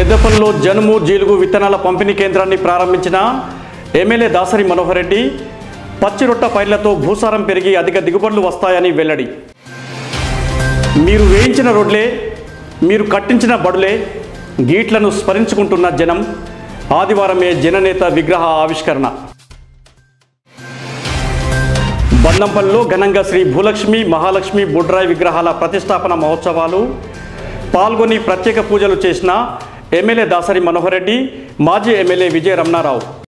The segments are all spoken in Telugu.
పెద్దపల్లిలో జనుము జీలుగు విత్తనాల పంపిణీ కేంద్రాన్ని ప్రారంభించిన ఎమ్మెల్యే దాసరి మనోహర్ రెడ్డి పచ్చిరొట్ట పైర్లతో భూసారం పెరిగి అధిక దిగుబడులు వస్తాయని వెల్లడి మీరు వేయించిన రోడ్లే మీరు కట్టించిన బడులే గీట్లను స్మరించుకుంటున్న జనం ఆదివారమే జననేత విగ్రహ ఆవిష్కరణ బందంపల్లిలో ఘనంగా శ్రీ భూలక్ష్మి మహాలక్ష్మి బుడ్రాయి విగ్రహాల ప్రతిష్టాపన మహోత్సవాలు పాల్గొని ప్రత్యేక పూజలు చేసిన ఎమ్మెల్యే దాసరి మనోహర్ రెడ్డి మాజీ ఎమ్మెల్యే విజయ రమణారావు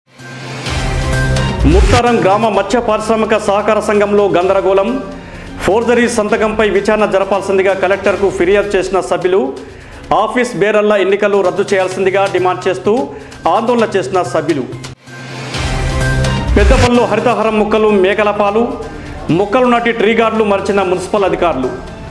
ముత్తారం గ్రామ మత్స్య పారిశ్రామిక సహకార సంఘంలో గందరగోళం ఫోర్జరీ సంతకంపై విచారణ జరపాల్సిందిగా కలెక్టర్కు ఫిర్యాదు చేసిన సభ్యులు ఆఫీస్ బేరల్లా ఎన్నికలు రద్దు చేయాల్సిందిగా డిమాండ్ చేస్తూ ఆందోళన చేసిన సభ్యులు పెద్దపల్లిలో హరితహారం ముక్కలు మేకల పాలు ముక్కలు నాటి ట్రీ గార్డులు మరిచిన మున్సిపల్ అధికారులు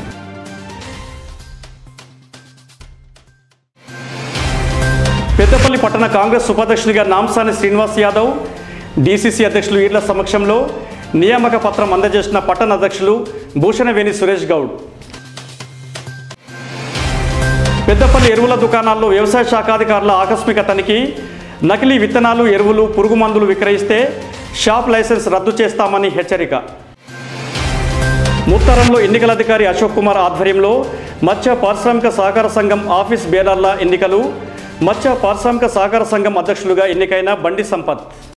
పెద్దపల్లి పట్టణ కాంగ్రెస్ ఉపాధ్యక్షునిగా నాంసాని శ్రీనివాస్ యాదవ్ డీసీసీ అధ్యక్షులు ఈర్ల సమక్షంలో నియామక పత్రం అందజేసిన పట్టణ అధ్యక్షులు భూషణవేణి సురేష్ గౌడ్ పెద్దపల్లి ఎరువుల దుకాణాల్లో వ్యవసాయ శాఖాధికారుల ఆకస్మిక తనిఖీ నకిలీ విత్తనాలు ఎరువులు పురుగు మందులు విక్రయిస్తే షాప్ లైసెన్స్ రద్దు చేస్తామని హెచ్చరిక ముత్తరంలో ఎన్నికల అధికారి అశోక్ కుమార్ ఆధ్వర్యంలో మత్స్య పారిశ్రామిక సహకార సంఘం ఆఫీస్ బేరర్ల ఎన్నికలు మత్స్య పారిశ్రామిక సహకార సంఘం అధ్యక్షులుగా ఎన్నికైన బండి సంపత్